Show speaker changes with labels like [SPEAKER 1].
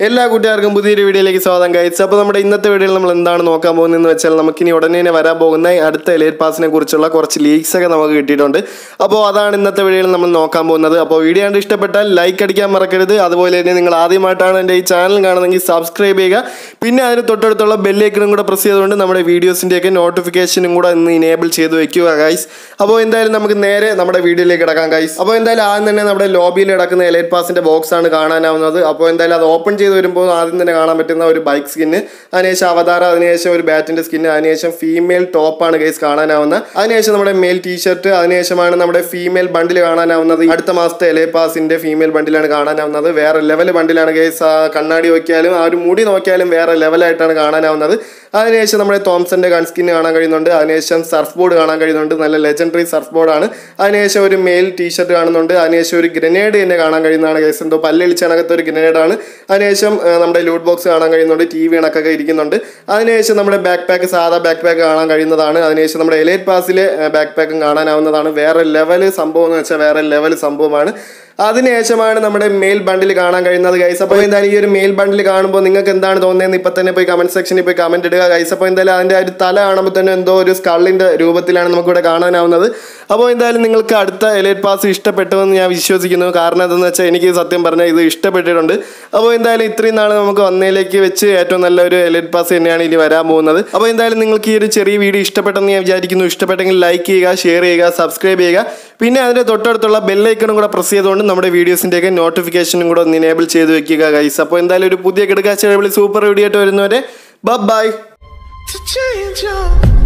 [SPEAKER 1] എല്ലാ കൂട്ടുകാർക്കും പുതിയൊരു വീഡിയോയിലേക്ക് സ്വാഗതം കഴിച്ചു അപ്പോൾ നമ്മുടെ ഇന്നത്തെ വീഡിയോയിൽ നമ്മൾ എന്താണ് നോക്കാൻ പോകുന്നതെന്ന് വെച്ചാൽ നമുക്കിനി ഉടനെ തന്നെ വരാൻ പോകുന്ന അടുത്ത എലൈറ്റ് പാസിനെ കുറിച്ചുള്ള കുറച്ച് ലീക്സ് ഒക്കെ നമുക്ക് കിട്ടിയിട്ടുണ്ട് അപ്പോൾ അതാണ് ഇന്നത്തെ വീഡിയോയിൽ നമ്മൾ നോക്കാൻ പോകുന്നത് അപ്പോൾ വീഡിയോ കണ്ട് ഇഷ്ടപ്പെട്ടാൽ ലൈക്ക് അടിക്കാൻ മറക്കരുത് അതുപോലെ തന്നെ നിങ്ങൾ ആദ്യമായിട്ടാണ് എൻ്റെ ഈ ചാനൽ കാണുന്നതെങ്കിൽ സബ്സ്ക്രൈബ് ചെയ്യുക പിന്നെ അതിന് തൊട്ടടുത്തുള്ള ബെല്ലേക്കനും കൂടെ പ്രസ് ചെയ്തുകൊണ്ട് നമ്മുടെ വീഡിയോസിൻ്റെയൊക്കെ നോട്ടിഫിക്കേഷനും കൂടെ ഒന്ന് ഇനേബിൾ ചെയ്ത് വെക്കുക ഗൈസ് അപ്പോൾ എന്തായാലും നമുക്ക് നേരെ നമ്മുടെ വീഡിയോയിലേക്ക് കിടക്കാം ഗൈസ് അപ്പോൾ എന്തായാലും ആദ്യം തന്നെ നമ്മുടെ ലോബിയിൽ കിടക്കുന്ന എലൈറ്റ് പാസിൻ്റെ ബോക്സ് ആണ് കാണാനാവുന്നത് അപ്പോൾ എന്തായാലും അത് ഓപ്പൺ ചെയ്ത് വരുമ്പോൾ ആദ്യം തന്നെ കാണാൻ പറ്റുന്ന ഒരു ബൈക്ക് സ്കിന്ന് അതിനുശേഷം അവതാരം അതിനുശേഷം ഒരു ബാറ്റിന്റെ സ്കിന്ന് അതിനുശേഷം ഫീമെയിൽ ടോപ്പാണ് ഗൈസ് കാണാനാവുന്നത് അതിനുശേഷം നമ്മുടെ മെയിൽ ടീഷർട്ട് അതിനുശേഷമാണ് നമ്മുടെ ഫീമെയിൽ ബണ്ടിൽ കാണാനാവുന്നത് അടുത്ത മാസത്തെ എലേ പാസിന്റെ ഫീമെയിൽ ബണ്ടിലാണ് കാണാനാവുന്നത് വേറെ ലെവൽ ബണ്ടിലാണ് ഗൈസ് കണ്ണാടി നോക്കിയാലും ആ ഒരു മുടി നോക്കിയാലും വേറെ ലെവലായിട്ടാണ് കാണാനാവുന്നത് അതിനുശേഷം നമ്മുടെ തോംസന്റെ ഗൺ സ്കിൻ കാണാൻ കഴിയുന്നുണ്ട് അതിനുശേഷം സർഫ് ബോർഡ് കാണാൻ കഴിയുന്നുണ്ട് നല്ല ലെജൻഡറി സർഫ് ബോർഡാണ് അതിനുശേഷം ഒരു മെയിൽ ടീഷർട്ട് കാണുന്നുണ്ട് അതിനുശേഷം ഒരു ഗ്രനേഡ് തന്നെ കാണാൻ കഴിയുന്നതാണ് ഗൈസ് എന്തോ പല്ലളിച്ചണക്കത്തെ ഒരു ഗ്രനേഡാണ് അതിനുശേഷം ആ, നമ്മുടെ ലൂട്ട് ബോക്സ് കാണാൻ കഴിയുന്നുണ്ട് ടി വി കണക്കൊക്കെ ഇരിക്കുന്നുണ്ട് അതിനുശേഷം നമ്മുടെ ബാക്ക് പാക്ക് സാധാ ബാക്ക് പാക്ക് കാണാൻ കഴിയുന്നതാണ് അതിനുശേഷം നമ്മുടെ എലൈറ്റ് പാസിലെ ബാക്ക് പാക്കും കാണാനാവുന്നതാണ് വേറെ ലെവൽ സംഭവം എന്ന് വെച്ചാൽ വേറെ ലെവൽ സംഭവമാണ് അതിനുശേഷമാണ് നമ്മുടെ മെയിൽ ബണ്ടിൽ കാണാൻ കഴിയുന്നത് ഗൈസ് അപ്പോൾ എന്തായാലും ഈ ഒരു മെയിൽ ബണ്ടിൽ കാണുമ്പോൾ നിങ്ങൾക്ക് എന്താണ് തോന്നുന്നത് ഇപ്പം തന്നെ പോയി കമന്റ് സെക്ഷനിൽ പോയി കമന്റ് ഇടുക ഗൈസ് അപ്പോൾ എന്തായാലും അതിൻ്റെ ആ ഒരു തല കാണുമ്പോൾ തന്നെ എന്തോ ഒരു സ്കള്ളിൻ്റെ രൂപത്തിലാണ് നമുക്കിവിടെ കാണാനാവുന്നത് അപ്പോൾ എന്തായാലും നിങ്ങൾക്ക് അടുത്ത എലൈറ്റ് പാസ് ഇഷ്ടപ്പെട്ടു എന്ന് ഞാൻ വിശ്വസിക്കുന്നു കാരണം എന്തെന്ന് വെച്ചാൽ എനിക്ക് സത്യം പറഞ്ഞാൽ ഇത് ഇഷ്ടപ്പെട്ടിട്ടുണ്ട് അപ്പോൾ എന്തായാലും ഇത്രയും നാൾ നമുക്ക് വന്നതിലേക്ക് വെച്ച് ഏറ്റവും നല്ലൊരു എലൈറ്റ് പാസ് തന്നെയാണ് ഇനി വരാൻ പോകുന്നത് അപ്പോൾ എന്തായാലും നിങ്ങൾക്ക് ഈ ഒരു ചെറിയ വീഡിയോ ഇഷ്ടപ്പെട്ടെന്ന് ഞാൻ വിചാരിക്കുന്നു ഇഷ്ടപ്പെട്ടെങ്കിൽ ലൈക്ക് ചെയ്യുക ഷെയർ ചെയ്യുക സബ്സ്ക്രൈബ് ചെയ്യുക പിന്നെ അതിൻ്റെ തൊട്ടടുത്തുള്ള ബെല്ലൈക്കണും കൂടെ പ്രസ് ചെയ്തുകൊണ്ട് നമ്മുടെ വീഡിയോസിൻ്റെയൊക്കെ നോട്ടിഫിക്കേഷനും കൂടെ ഒന്ന് ഇനേബിൾ ചെയ്ത് വെക്കുക ഗൈസ് അപ്പോൾ എന്തായാലും ഒരു പുതിയ കിടക്കാച്ച സൂപ്പർ വീഡിയോ ആയിട്ട് വരുന്നവരെ ബൈ
[SPEAKER 2] to change your